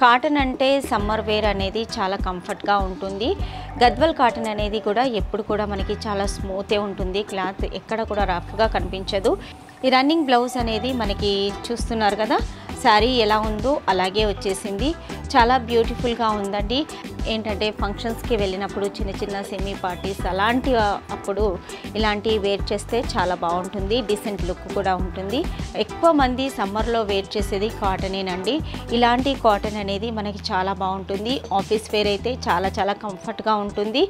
cotton అంటే summer wear అనేది చాలా కంఫర్ట్గా ఉంటుంది గద్వల్ కాటన్ అనేది కూడా ఎప్పుడు కూడా మనకి చాలా స్మూతే ఉంటుంది క్లాత్ ఎక్కడ కూడా రఫ్గా కనిపించదు ఈ రన్నింగ్ బ్లౌజ్ అనేది మనకి చూస్తున్నారు కదా శారీ ఎలా ఉందో అలాగే వచ్చేసింది చాలా బ్యూటిఫుల్గా ఉందండి ఏంటంటే ఫంక్షన్స్కి వెళ్ళినప్పుడు చిన్న చిన్న సెమీ పార్టీస్ అలాంటి ఆ, అప్పుడు ఇలాంటివి వేర్ చేస్తే చాలా బాగుంటుంది డీసెంట్ లుక్ కూడా ఉంటుంది ఎక్కువ మంది సమ్మర్లో వేర్ చేసేది కాటనేనండి ఇలాంటి కాటన్ అనేది మనకి చాలా బాగుంటుంది ఆఫీస్ వేర్ అయితే చాలా చాలా కంఫర్ట్గా ఉంటుంది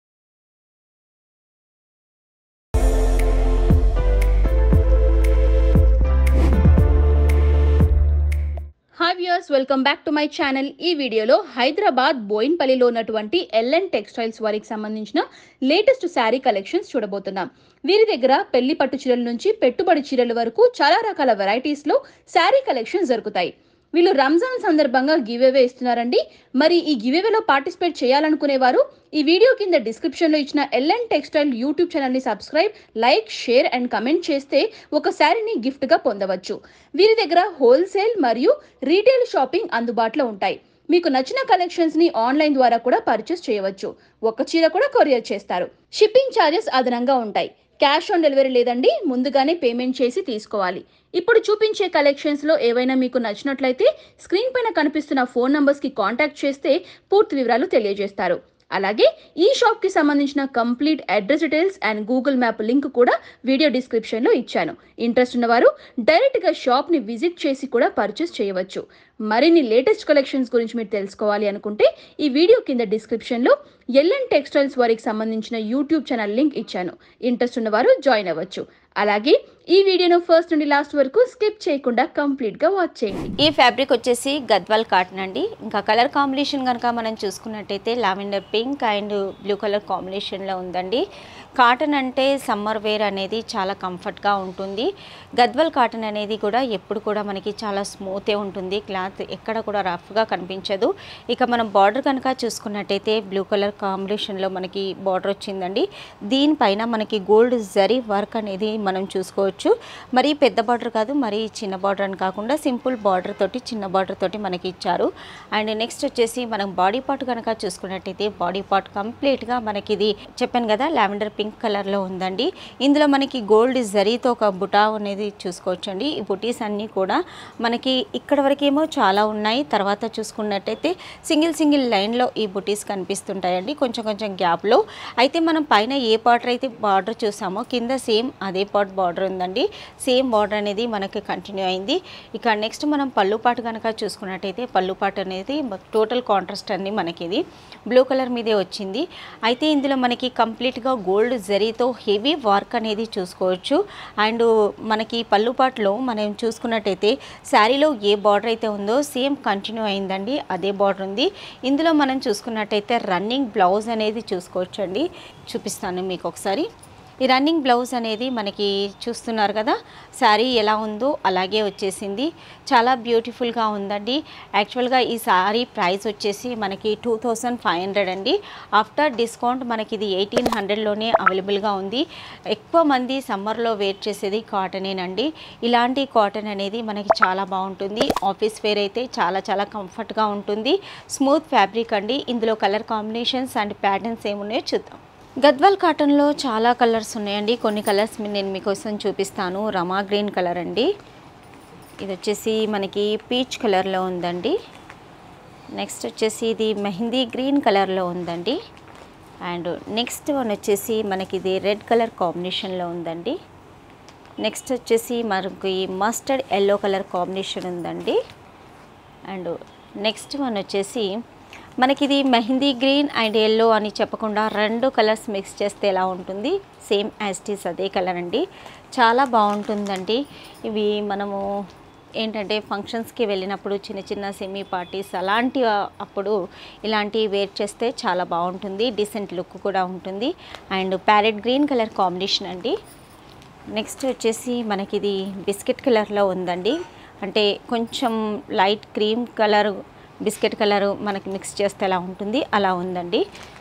hi viewers welcome back to my channel ఈ వీడియోలో హైదరాబాద్ బోయిన్పల్లిలో ఉన్నటువంటి ఎల్ఎన్ టెక్స్టైల్స్ వారికి సంబంధించిన లేటెస్ట్ శారీ కలెక్షన్స్ చూడబోతున్నాం వీరి దగ్గర పెళ్లి పట్టు చీరల నుంచి పెట్టుబడి చీరల వరకు చాలా రకాల వెరైటీస్ లో శారీ కలెక్షన్స్ దొరుకుతాయి వీళ్ళు రంజాన్ సందర్భంగా గివేవే ఇస్తున్నారండి మరి ఈ గివేవేలో పార్టిసిపేట్ చేయాలనుకునే వారు ఈ వీడియో కింద డిస్క్రిప్షన్ లో ఇచ్చిన ఎల్ఎన్ టెక్స్టైల్ యూట్యూబ్ ఛానల్ ని subscribe like share and comment చేస్తే ఒక శారీని గిఫ్ట్ గా పొందవచ్చు వీరి దగ్గర హోల్సేల్ మరియు రీటైల్ షాపింగ్ అందుబాటులో ఉంటాయి మీకు నచ్చిన కలెక్షన్స్ ని ఆన్లైన్ ద్వారా కూడా పర్చేస్ చేయవచ్చు ఒక చీర కూడా కొరియర్ చేస్తారు షిప్పింగ్ ఛార్జెస్ అదనంగా ఉంటాయి క్యాష్ ఆన్ డెలివరీ లేదండి ముందుగానే పేమెంట్ చేసి తీసుకోవాలి ఇప్పుడు చూపించే కలెక్షన్స్ లో ఏవైనా మీకు నచ్చినట్లయితే స్క్రీన్ పైన కనిపిస్తున్న ఫోన్ నంబర్స్ కి కాంటాక్ట్ చేస్తే పూర్తి వివరాలు తెలియజేస్తారు అలాగే ఈ షాప్ కి సంబంధించిన complete address details and Google map link కూడా వీడియో డిస్క్రిప్షన్ లో ఇచ్చాను ఇంట్రెస్ట్ ఉన్నవారు డైరెక్ట్ గా షాప్ ని విజిట్ చేసి కూడా పర్చేస్ చేయవచ్చు మరిన్ని లేటెస్ట్ కలెక్షన్స్ గురించి మీరు తెలుసుకోవాలి అనుకుంటే ఈ వీడియో కింద డిస్క్రిప్షన్ లో ఎల్ఎన్ టెక్స్టైల్స్ వారికి సంబంధించిన యూట్యూబ్ ఛానల్ లింక్ ఇచ్చాను ఇంట్రెస్ట్ ఉన్నవారు జాయిన్ అవ్వచ్చు అలాగే ఈ వీడియోను ఫస్ట్ నుండి లాస్ట్ వరకు స్కిప్ చేయకుండా కంప్లీట్ గా వాచ్ చేయండి ఈ ఫ్యాబ్రిక్ వచ్చేసి గద్వాల్ కాటన్ అండి ఇంకా కలర్ కాంబినేషన్ కనుక మనం చూసుకున్నట్టయితే lavender pink and blue colour కాంబినేషన్లో ఉందండి కాటన్ అంటే సమ్మర్ వేర్ అనేది చాలా కంఫర్ట్గా ఉంటుంది గద్వాల్ కాటన్ అనేది కూడా ఎప్పుడు కూడా మనకి చాలా స్మూతే ఉంటుంది క్లాత్ ఎక్కడ కూడా రఫ్గా కనిపించదు ఇక మనం బార్డర్ కనుక చూసుకున్నట్టయితే బ్లూ కలర్ కాంబినేషన్లో మనకి బార్డర్ వచ్చిందండి దీనిపైన మనకి గోల్డ్ జరీ వర్క్ అనేది మనం చూసుకోవచ్చు మరీ పెద్ద బార్డర్ కాదు మరీ చిన్న బార్డర్ అని కాకుండా సింపుల్ బార్డర్ తోటి చిన్న బార్డర్ తోటి మనకి ఇచ్చారు అండ్ నెక్స్ట్ వచ్చేసి మనం బాడీ పార్ట్ కనుక చూసుకున్నట్టయితే బాడీ పార్ట్ కంప్లీట్గా మనకి ఇది చెప్పాను కదా లావెండర్ పింక్ కలర్లో ఉందండి ఇందులో మనకి గోల్డ్ జరీతో ఒక బుటా అనేది చూసుకోవచ్చండి ఈ బుటీస్ అన్నీ కూడా మనకి ఇక్కడ వరకేమో చాలా ఉన్నాయి తర్వాత చూసుకున్నట్టయితే సింగిల్ సింగిల్ లైన్లో ఈ బుటీస్ కనిపిస్తుంటాయండి కొంచెం కొంచెం గ్యాప్లో అయితే మనం పైన ఏ బార్డర్ అయితే బార్డర్ చూసామో కింద సేమ్ అదే పార్ట్ బార్డర్ ఉందండి సేమ్ బార్డర్ అనేది మనకి కంటిన్యూ అయింది ఇక నెక్స్ట్ మనం పళ్ళు పాటు కనుక చూసుకున్నట్టయితే పళ్ళు పాటు అనేది టోటల్ కాంట్రాస్ట్ అండి మనకి ఇది బ్లూ కలర్ మీదే వచ్చింది అయితే ఇందులో మనకి కంప్లీట్గా గోల్డ్ జరీతో హెవీ వర్క్ అనేది చూసుకోవచ్చు అండ్ మనకి పళ్ళు పాటలో మనం చూసుకున్నట్టయితే శారీలో ఏ బార్డర్ అయితే ఉందో సేమ్ కంటిన్యూ అయిందండి అదే బార్డర్ ఉంది ఇందులో మనం చూసుకున్నట్టయితే రన్నింగ్ బ్లౌజ్ అనేది చూసుకోవచ్చండి చూపిస్తాను మీకు ఒకసారి ఈ రన్నింగ్ బ్లౌజ్ అనేది మనకి చూస్తున్నారు కదా శారీ ఎలా ఉందో అలాగే వచ్చేసింది చాలా బ్యూటిఫుల్గా ఉందండి యాక్చువల్గా ఈ శారీ ప్రైస్ వచ్చేసి మనకి టూ థౌజండ్ ఫైవ్ హండ్రెడ్ అండి ఆఫ్టర్ డిస్కౌంట్ మనకి ఇది ఎయిటీన్ హండ్రెడ్లోనే అవైలబుల్గా ఉంది ఎక్కువ మంది సమ్మర్లో వేర్ చేసేది కాటనేనండి ఇలాంటి కాటన్ అనేది మనకి చాలా బాగుంటుంది ఆఫీస్ వేర్ అయితే చాలా చాలా కంఫర్ట్గా ఉంటుంది స్మూత్ ఫ్యాబ్రిక్ అండి ఇందులో కలర్ కాంబినేషన్స్ అండ్ ప్యాటర్న్స్ ఏమున్నాయో చూద్దాం గద్వాల్ కాటన్లో చాలా కలర్స్ ఉన్నాయండి కొన్ని కలర్స్ మీ- నేను మీకోసం చూపిస్తాను రమా గ్రీన్ కలర్ అండి ఇది వచ్చేసి మనకి పీచ్ కలర్లో ఉందండి నెక్స్ట్ వచ్చేసి ఇది మెహందీ గ్రీన్ కలర్లో ఉందండి అండ్ నెక్స్ట్ వన్ వచ్చేసి మనకి ఇది రెడ్ కలర్ కాంబినేషన్లో ఉందండి నెక్స్ట్ వచ్చేసి మనకి మస్టర్డ్ ఎల్లో కలర్ కాంబినేషన్ ఉందండి అండ్ నెక్స్ట్ వన్ వచ్చేసి మనకి ఇది మెహందీ గ్రీన్ అండ్ ఎల్లో అని చెప్పకుండా రెండు కలర్స్ మిక్స్ చేస్తే ఎలా ఉంటుంది సేమ్ యాస్టీస్ అదే కలర్ అండి చాలా బాగుంటుందండి ఇవి మనము ఏంటంటే ఫంక్షన్స్కి వెళ్ళినప్పుడు చిన్న చిన్న సెమీ పార్టీస్ అలాంటి ఆ- అప్పుడు ఇలాంటివి వేర్ చేస్తే చాలా బాగుంటుంది డీసెంట్ లుక్ కూడా ఉంటుంది and parrot green colour combination అండి నెక్స్ట్ వచ్చేసి మనకి ఇది బిస్కెట్ కలర్లో ఉందండి అంటే కొంచెం light cream colour biscuit colour మనకి మిక్స్ చేస్తే ఎలా ఉంటుంది అలా ఉందండి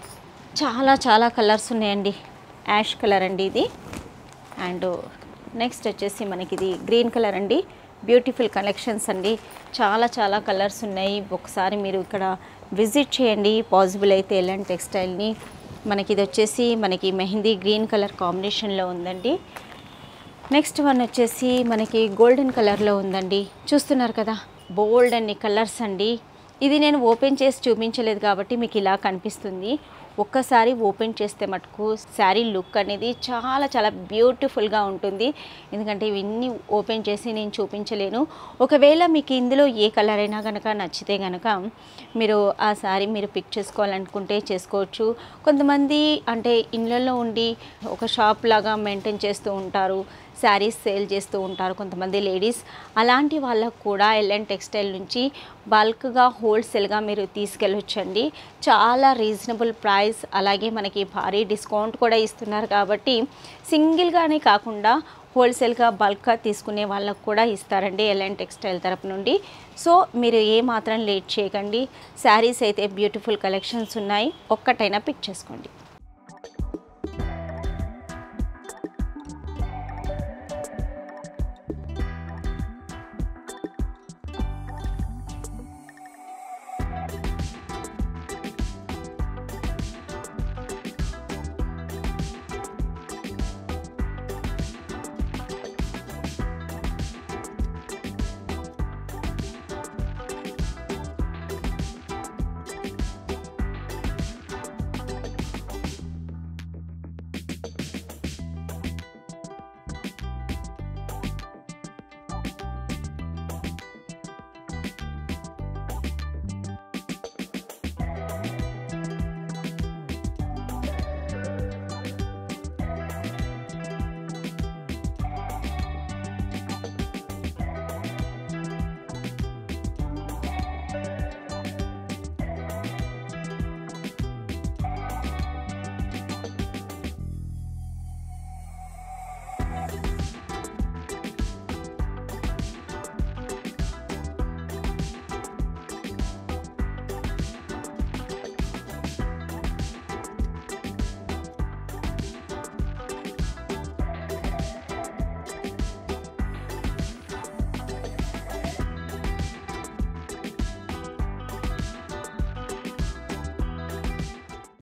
చాలా చాలా కలర్స్ ఉన్నాయండి యాష్ కలర్ అండి ఇది అండ్ నెక్స్ట్ వచ్చేసి మనకి ఇది గ్రీన్ కలర్ అండి బ్యూటిఫుల్ కలెక్షన్స్ అండి చాలా చాలా కలర్స్ ఉన్నాయి ఒకసారి మీరు ఇక్కడ విజిట్ చేయండి పాసిబుల్ అయితే ఎలాంటి టెక్స్టైల్ని మనకి ఇది వచ్చేసి మనకి మెహందీ గ్రీన్ కలర్ కాంబినేషన్లో ఉందండి నెక్స్ట్ వన్ వచ్చేసి మనకి గోల్డెన్ కలర్లో ఉందండి చూస్తున్నారు కదా బోల్డ్ అన్ని కలర్స్ అండి ఇది నేను ఓపెన్ చేసి చూపించలేదు కాబట్టి మీకు ఇలా కనిపిస్తుంది ఒక్కసారి ఓపెన్ చేస్తే మటుకు శారీ లుక్ అనేది చాలా చాలా బ్యూటిఫుల్గా ఉంటుంది ఎందుకంటే ఇవన్నీ ఓపెన్ చేసి నేను చూపించలేను ఒకవేళ మీకు ఇందులో ఏ కలర్ అయినా కనుక నచ్చితే కనుక మీరు ఆ శారీ మీరు పిక్ చేసుకోవాలనుకుంటే చేసుకోవచ్చు కొంతమంది అంటే ఇళ్ళల్లో ఉండి ఒక షాప్ లాగా మెయింటైన్ చేస్తూ ఉంటారు శారీస్ సేల్ చేస్తూ ఉంటారు కొంతమంది లేడీస్ అలాంటి వాళ్ళకు కూడా ఎల్ఎన్ టెక్స్టైల్ నుంచి బల్క్గా హోల్సేల్గా మీరు తీసుకెళ్ళొచ్చండి చాలా రీజనబుల్ ప్రైస్ అలాగే మనకి భారీ డిస్కౌంట్ కూడా ఇస్తున్నారు కాబట్టి సింగిల్గానే కాకుండా హోల్సేల్గా బల్క్గా తీసుకునే వాళ్ళకు కూడా ఇస్తారండి ఎల్ఎన్ టెక్స్టైల్ తరపు నుండి సో మీరు ఏ మాత్రం లేట్ చేయకండి శారీస్ అయితే బ్యూటిఫుల్ కలెక్షన్స్ ఉన్నాయి ఒక్కటైనా పిక్ చేసుకోండి